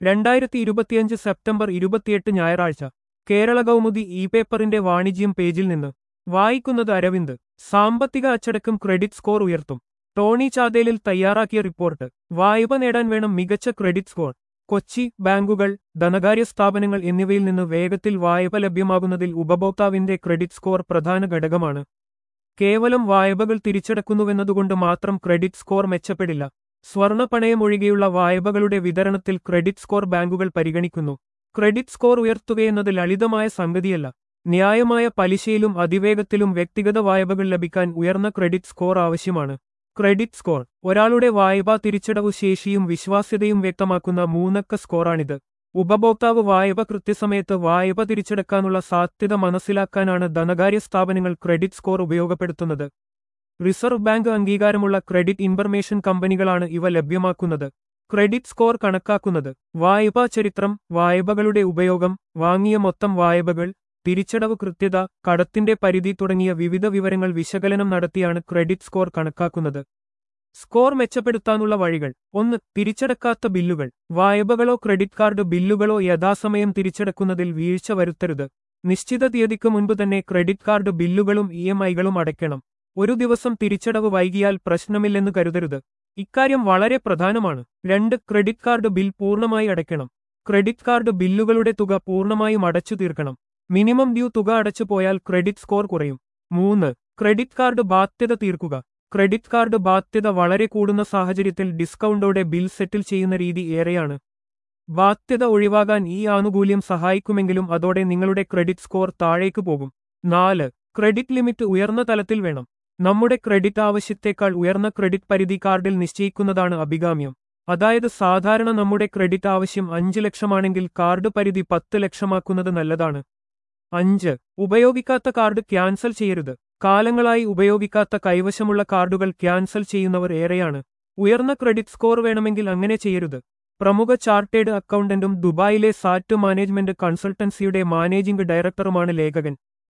രണ്ടായിരത്തി ഇരുപത്തിയഞ്ച് സെപ്റ്റംബർ ഇരുപത്തിയെട്ട് ഞായറാഴ്ച കേരള കൗമുദി ഇ പേപ്പറിന്റെ വാണിജ്യം പേജിൽ നിന്ന് വായിക്കുന്നത് അരവിന്ദ് സാമ്പത്തിക അച്ചടക്കം ക്രെഡിറ്റ് സ്കോർ ഉയർത്തും ടോണി ചാതേലിൽ തയ്യാറാക്കിയ റിപ്പോർട്ട് വായ്പ നേടാൻ വേണം മികച്ച ക്രെഡിറ്റ് സ്കോർ കൊച്ചി ബാങ്കുകൾ ധനകാര്യ സ്ഥാപനങ്ങൾ എന്നിവയിൽ നിന്ന് വേഗത്തിൽ വായ്പ ലഭ്യമാകുന്നതിൽ ഉപഭോക്താവിന്റെ ക്രെഡിറ്റ് സ്കോർ പ്രധാന ഘടകമാണ് കേവലം വായ്പകൾ തിരിച്ചടക്കുന്നുവെന്നതുകൊണ്ട് മാത്രം ക്രെഡിറ്റ് സ്കോർ മെച്ചപ്പെടില്ല സ്വർണ്ണ പണയമൊഴികെയുള്ള വായ്പകളുടെ വിതരണത്തിൽ ക്രെഡിറ്റ് സ്കോർ ബാങ്കുകൾ പരിഗണിക്കുന്നു ക്രെഡിറ്റ് സ്കോർ ഉയർത്തുകയെന്നത് ലളിതമായ സംഗതിയല്ല ന്യായമായ പലിശയിലും അതിവേഗത്തിലും വ്യക്തിഗത വായ്പകൾ ലഭിക്കാൻ ഉയർന്ന ക്രെഡിറ്റ് സ്കോർ ആവശ്യമാണ് ക്രെഡിറ്റ് സ്കോർ ഒരാളുടെ വായ്പാ തിരിച്ചടവു ശേഷിയും വിശ്വാസ്യതയും വ്യക്തമാക്കുന്ന മൂന്നക്ക സ്കോറാണിത് ഉപഭോക്താവ് വായ്പ കൃത്യസമയത്ത് വായ്പ തിരിച്ചടക്കാനുള്ള സാധ്യത മനസ്സിലാക്കാനാണ് ധനകാര്യ സ്ഥാപനങ്ങൾ ക്രെഡിറ്റ് സ്കോർ ഉപയോഗപ്പെടുത്തുന്നത് റിസർവ് ബാങ്ക് അംഗീകാരമുള്ള ക്രെഡിറ്റ് ഇൻഫർമേഷൻ കമ്പനികളാണ് ഇവ ലഭ്യമാക്കുന്നത് ക്രെഡിറ്റ് സ്കോർ കണക്കാക്കുന്നത് വായ്പാ ചരിത്രം വായ്പകളുടെ ഉപയോഗം വാങ്ങിയ മൊത്തം വായ്പകൾ തിരിച്ചടവ് കൃത്യത കടത്തിന്റെ പരിധി തുടങ്ങിയ വിവിധ വിവരങ്ങൾ വിശകലനം നടത്തിയാണ് ക്രെഡിറ്റ് സ്കോർ കണക്കാക്കുന്നത് സ്കോർ മെച്ചപ്പെടുത്താനുള്ള വഴികൾ ഒന്ന് തിരിച്ചടക്കാത്ത ബില്ലുകൾ വായ്പകളോ ക്രെഡിറ്റ് കാർഡ് ബില്ലുകളോ യഥാസമയം തിരിച്ചടക്കുന്നതിൽ വീഴ്ച വരുത്തരുത് നിശ്ചിത തീയതിക്ക് മുൻപ് തന്നെ ക്രെഡിറ്റ് കാർഡ് ബില്ലുകളും ഇ എം ഐകളും അടയ്ക്കണം ഒരു ദിവസം തിരിച്ചടവ് വൈകിയാൽ പ്രശ്നമില്ലെന്ന് കരുതരുത് ഇക്കാര്യം വളരെ പ്രധാനമാണ് രണ്ട് ക്രെഡിറ്റ് കാർഡ് ബിൽ പൂർണ്ണമായി അടയ്ക്കണം ക്രെഡിറ്റ് കാർഡ് ബില്ലുകളുടെ തുക പൂർണ്ണമായും അടച്ചു തീർക്കണം മിനിമം ഡ്യൂ തുക അടച്ചു പോയാൽ ക്രെഡിറ്റ് സ്കോർ കുറയും മൂന്ന് ക്രെഡിറ്റ് കാർഡ് ബാധ്യത തീർക്കുക ക്രെഡിറ്റ് കാർഡ് ബാധ്യത വളരെ കൂടുന്ന സാഹചര്യത്തിൽ ഡിസ്കൗണ്ടോടെ ബിൽ സെറ്റിൽ ചെയ്യുന്ന രീതി ഏറെയാണ് ബാധ്യത ഒഴിവാകാൻ ഈ ആനുകൂല്യം സഹായിക്കുമെങ്കിലും അതോടെ നിങ്ങളുടെ ക്രെഡിറ്റ് സ്കോർ താഴേക്ക് പോകും നാല് ക്രെഡിറ്റ് ലിമിറ്റ് ഉയർന്ന തലത്തിൽ വേണം നമ്മുടെ ക്രെഡിറ്റ് ആവശ്യത്തേക്കാൾ ഉയർന്ന ക്രെഡിറ്റ് പരിധി കാർഡിൽ നിശ്ചയിക്കുന്നതാണ് അഭികാമ്യം അതായത് സാധാരണ നമ്മുടെ ക്രെഡിറ്റ് ആവശ്യം അഞ്ച് ലക്ഷമാണെങ്കിൽ കാർഡ് പരിധി പത്ത് ലക്ഷമാക്കുന്നത് നല്ലതാണ് അഞ്ച് ഉപയോഗിക്കാത്ത കാർഡ് ക്യാൻസൽ ചെയ്യരുത് കാലങ്ങളായി ഉപയോഗിക്കാത്ത കൈവശമുള്ള കാർഡുകൾ ക്യാൻസൽ ചെയ്യുന്നവർ ഏറെയാണ് ഉയർന്ന ക്രെഡിറ്റ് സ്കോർ വേണമെങ്കിൽ അങ്ങനെ ചെയ്യരുത് പ്രമുഖ ചാർട്ടേഡ് അക്കൗണ്ടന്റും ദുബായിലെ സാറ്റ് മാനേജ്മെന്റ് കൺസൾട്ടൻസിയുടെ മാനേജിംഗ് ഡയറക്ടറുമാണ് ലേഖകൻ